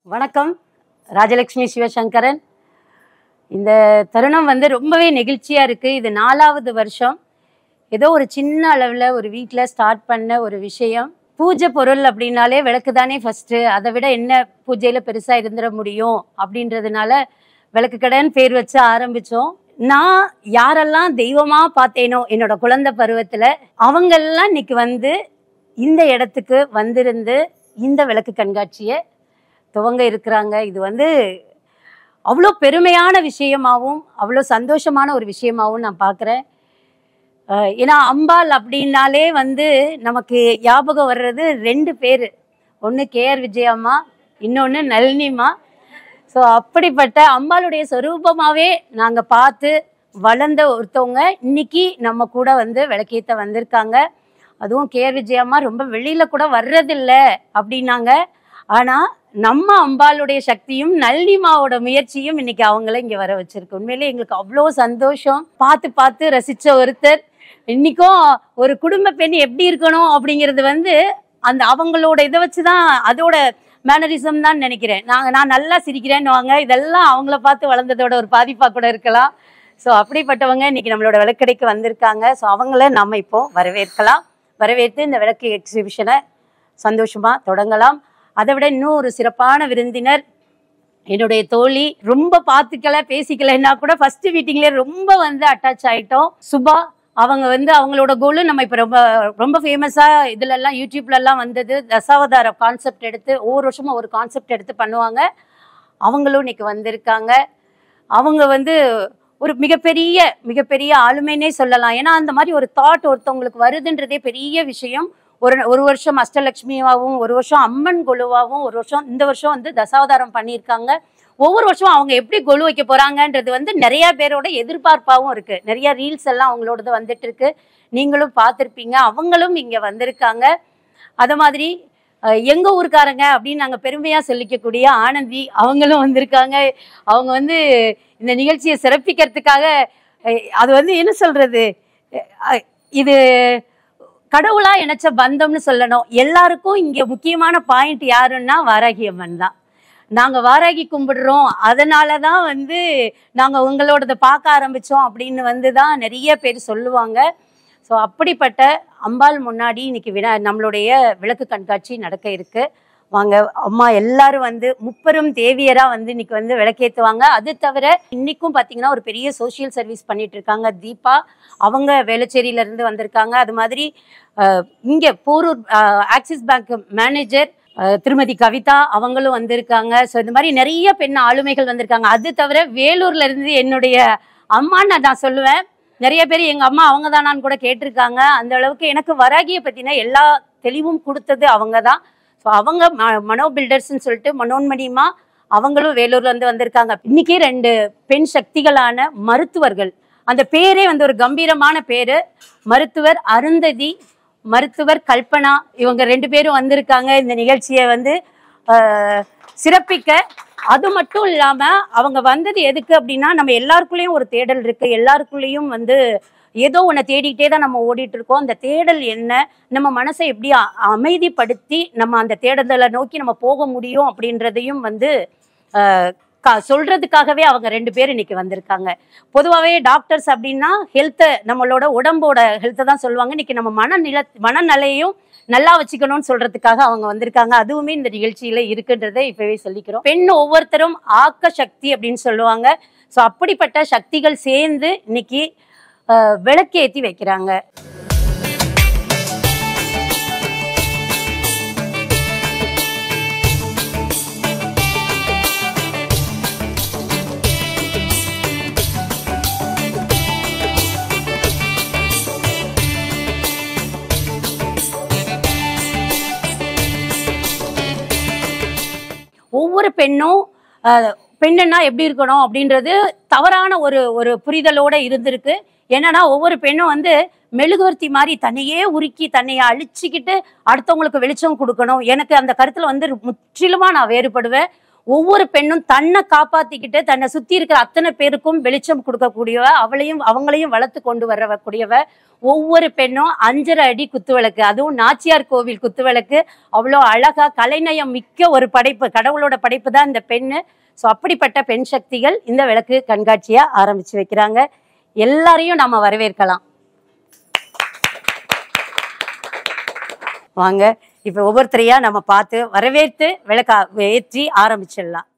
வணக்கம் ராஜலக்ஷ்மி சிவசங்கரன் இந்த தருணம் வந்து ரொம்பவே நெகிழ்ச்சியா இருக்கு இது நாலாவது வருஷம் ஏதோ ஒரு சின்ன அளவில் ஒரு வீட்டில் ஸ்டார்ட் பண்ண ஒரு விஷயம் பூஜை பொருள் அப்படின்னாலே விளக்கு தானே ஃபஸ்ட்டு அதை விட என்ன பூஜையில் பெருசாக இருந்துட முடியும் அப்படின்றதுனால விளக்கு கடைன்னு பேர் வச்சு ஆரம்பித்தோம் நான் யாரெல்லாம் தெய்வமாக பார்த்தேனோ என்னோட குழந்தை பருவத்தில் அவங்கெல்லாம் இன்னைக்கு வந்து இந்த இடத்துக்கு வந்திருந்து இந்த விளக்கு கண்காட்சியை துவங்க இருக்கிறாங்க இது வந்து அவ்வளோ பெருமையான விஷயமாவும் அவ்வளோ சந்தோஷமான ஒரு விஷயமாவும் நான் பார்க்குறேன் ஏன்னா அம்பாள் அப்படின்னாலே வந்து நமக்கு ஞாபகம் வர்றது ரெண்டு பேர் ஒன்று கேஆர் விஜயம்மா இன்னொன்று நளினிமா ஸோ அப்படிப்பட்ட அம்பாளுடைய சொரூபமாகவே நாங்கள் பார்த்து வளர்ந்த ஒருத்தவங்க இன்னைக்கு நம்ம கூட வந்து விளக்கேற்ற வந்திருக்காங்க அதுவும் கேஆர் விஜயம்மா ரொம்ப வெளியில் கூட வர்றதில்ல அப்படின்னாங்க ஆனால் நம்ம அம்பாளுடைய சக்தியும் நளினிமாவோட முயற்சியும் இன்னைக்கு அவங்கள இங்கே வர வச்சிருக்கு உண்மையிலே எங்களுக்கு அவ்வளோ சந்தோஷம் பார்த்து பார்த்து ரசித்த ஒருத்தர் இன்னைக்கும் ஒரு குடும்ப பெண் எப்படி இருக்கணும் அப்படிங்கிறது வந்து அந்த அவங்களோட இதை வச்சு தான் அதோட மேனரிசம் தான் நினைக்கிறேன் நாங்கள் நான் நல்லா சிரிக்கிறேன்னு வாங்க இதெல்லாம் அவங்கள பார்த்து வளர்ந்ததோட ஒரு பாதிப்பாக கூட இருக்கலாம் ஸோ அப்படிப்பட்டவங்க இன்னைக்கு நம்மளோட விளக்கடைக்கு வந்திருக்காங்க ஸோ அவங்கள நம்ம இப்போ வரவேற்கலாம் வரவேற்று இந்த விளக்கு எக்ஸிபிஷனை சந்தோஷமாக தொடங்கலாம் அதை விட இன்னும் ஒரு சிறப்பான விருந்தினர் என்னுடைய தோழி ரொம்ப பார்த்துக்கல பேசிக்கலைன்னா கூட ஃபர்ஸ்ட் மீட்டிங்லேயே ரொம்ப வந்து அட்டாச் ஆயிட்டோம் சுபா அவங்க வந்து அவங்களோட கோலு நம்ம இப்போ ரொம்ப ரொம்ப ஃபேமஸாக இதுலெல்லாம் யூடியூப்லலாம் வந்தது தசாவதார கான்செப்ட் எடுத்து ஒவ்வொரு வருஷமும் ஒரு கான்செப்ட் எடுத்து பண்ணுவாங்க அவங்களும் இன்னைக்கு வந்திருக்காங்க அவங்க வந்து ஒரு மிகப்பெரிய மிகப்பெரிய ஆளுமைனே சொல்லலாம் ஏன்னா அந்த மாதிரி ஒரு தாட் ஒருத்தவங்களுக்கு வருதுன்றதே பெரிய விஷயம் ஒரு ஒரு வருஷம் அஷ்டலட்சுமியாகவும் ஒரு வருஷம் அம்மன் கொலுவாகவும் ஒரு வருஷம் இந்த வருஷம் வந்து தசாவதாரம் பண்ணியிருக்காங்க ஒவ்வொரு வருஷம் அவங்க எப்படி கொலு வைக்க போறாங்கன்றது வந்து நிறைய பேரோட எதிர்பார்ப்பாகவும் இருக்கு நிறைய ரீல்ஸ் எல்லாம் அவங்களோடது வந்துட்டு இருக்கு நீங்களும் பார்த்துருப்பீங்க அவங்களும் இங்க வந்திருக்காங்க அது மாதிரி அஹ், எங்க ஊருக்காரங்க அப்படின்னு நாங்க பெருமையா சொல்லிக்கக்கூடிய ஆனந்தி அவங்களும் வந்திருக்காங்க அவங்க வந்து இந்த நிகழ்ச்சியை சிறப்பிக்கிறதுக்காக அஹ், அது வந்து என்ன சொல்றது அஹ், இது கடவுளா இணைச்ச பந்தம்னு சொல்லணும் எல்லாருக்கும் இங்க முக்கியமான பாயிண்ட் யாருன்னா வாராகி அம்மன் தான் நாங்க வாராகி கும்பிடுறோம் அதனால தான் வந்து நாங்க உங்களோடத பார்க்க ஆரம்பிச்சோம் அப்படின்னு வந்து தான் நிறைய பேர் சொல்லுவாங்க ஸோ அப்படிப்பட்ட அம்பாள் முன்னாடி இன்னைக்கு வினா நம்மளுடைய விளக்கு கண்காட்சி நடக்க இருக்கு வாங்க அம்மா எல்லாரும் வந்து முப்பெரும் தேவியரா வந்து இன்னைக்கு வந்து விளக்கேத்துவாங்க அது தவிர இன்னைக்கும் பாத்தீங்கன்னா ஒரு பெரிய சோஷியல் சர்வீஸ் பண்ணிட்டு இருக்காங்க தீபா அவங்க வேளச்சேரியில இருந்து வந்திருக்காங்க அது மாதிரி அஹ், இங்க போரூர் ஆக்சிஸ் பேங்க் மேனேஜர் அஹ், திருமதி கவிதா அவங்களும் வந்திருக்காங்க ஸோ இந்த மாதிரி நிறைய பெண் ஆளுமைகள் வந்திருக்காங்க அது தவிர வேலூர்ல இருந்து என்னுடைய அம்மான்னு நான் சொல்லுவேன் நிறைய பேர் எங்க அம்மா அவங்க தானான்னு கூட கேட்டிருக்காங்க அந்த அளவுக்கு எனக்கு வராகியை பத்தின எல்லா தெளிவும் கொடுத்தது அவங்க தான் ஸோ அவங்க ம- மனோ பில்டர்ஸ்னு சொல்லிட்டு மனோன்மணிமா அவங்களும் வேலூர்ல இருந்து வந்திருக்காங்க இன்னைக்கு ரெண்டு பெண் சக்திகளான மருத்துவர்கள் அந்த பேரே வந்து ஒரு கம்பீரமான பேரு மருத்துவர் அருந்ததி மருத்துவர் கல்பனா இவங்க ரெண்டு பேரும் வந்திருக்காங்க இந்த நிகழ்ச்சியை வந்து ஆஹ், சிறப்பிக்க அது மட்டும் இல்லாம அவங்க வந்தது எதுக்கு அப்படின்னா நம்ம எல்லாருக்குள்ளேயும் ஒரு தேடல் இருக்கு எல்லாருக்குள்ளேயும் வந்து ஏதோ ஒன்றை தேடிக்கிட்டே தான் நம்ம ஓடிட்டு இருக்கோம் அந்த தேடல் என்ன நம்ம மனசை எப்படி அ- அமைதிப்படுத்தி நம்ம அந்த தேடுதலை நோக்கி நம்ம போக முடியும் அப்படின்றதையும் வந்து ஆஹ், க- சொல்றதுக்காகவே அவங்க ரெண்டு பேர் இன்னைக்கு வந்திருக்காங்க பொதுவாகவே டாக்டர்ஸ் அப்படின்னா ஹெல்த்தை நம்மளோட உடம்போட ஹெல்த்தை தான் சொல்லுவாங்க இன்னைக்கு நம்ம மனநில மனநிலையும் நல்லா வச்சுக்கணும்னு சொல்றதுக்காக அவங்க வந்திருக்காங்க அதுவுமே இந்த நிகழ்ச்சியில இருக்குன்றதை இப்பவே சொல்லிக்கிறோம் பெண் ஒவ்வொருத்தரும் ஆக்க சக்தி அப்படின்னு சொல்லுவாங்க ஸோ அப்படிப்பட்ட சக்திகள் சேர்ந்து இன்னைக்கு ஆஹ், விளக்கேத்தி வைக்கிறாங்க ஒவ்வொரு பெண்ணும் அஹ், பெண்ணுன்னா எப்படி இருக்கணும் அப்படின்றது தவறான ஒரு ஒரு புரிதலோட இருந்திருக்கு என்னன்னா ஒவ்வொரு பெண்ணும் வந்து மெழுகுவர்த்தி மாதிரி தன்னையே உருக்கி தன்னைய அழிச்சுக்கிட்டு அடுத்தவங்களுக்கு வெளிச்சம் கொடுக்கணும் எனக்கு அந்த கருத்துல வந்து முற்றிலுமா நான் வேறுபடுவேன் ஒவ்வொரு பெண்ணும் தன்னை காப்பாத்திக்கிட்டு தன்னை சுத்தி இருக்கிற அத்தனை பேருக்கும் வெளிச்சம் கொடுக்கக்கூடியவ அவளையும் அவங்களையும் வளர்த்து கொண்டு வரக்கூடியவ ஒவ்வொரு பெண்ணும் அஞ்சரை அடி குத்துவிளக்கு அதுவும் நாச்சியார் கோவில் குத்துவிளக்கு அவ்வளோ அழகா கலைநயம் மிக்க ஒரு படைப்பு கடவுளோட படைப்பு தான் இந்த பெண்ணு ஸோ அப்படிப்பட்ட பெண் சக்திகள் இந்த விளக்கு கண்காட்சியா ஆரம்பிச்சு வைக்கிறாங்க எல்லாரையும் நாம வரவேற்கலாம் வாங்க இப்போ ஒவ்வொருத்தரையா நம்ம பார்த்து வரவேற்று விளக்கா ஏற்றி ஆரம்பிச்சிடலாம்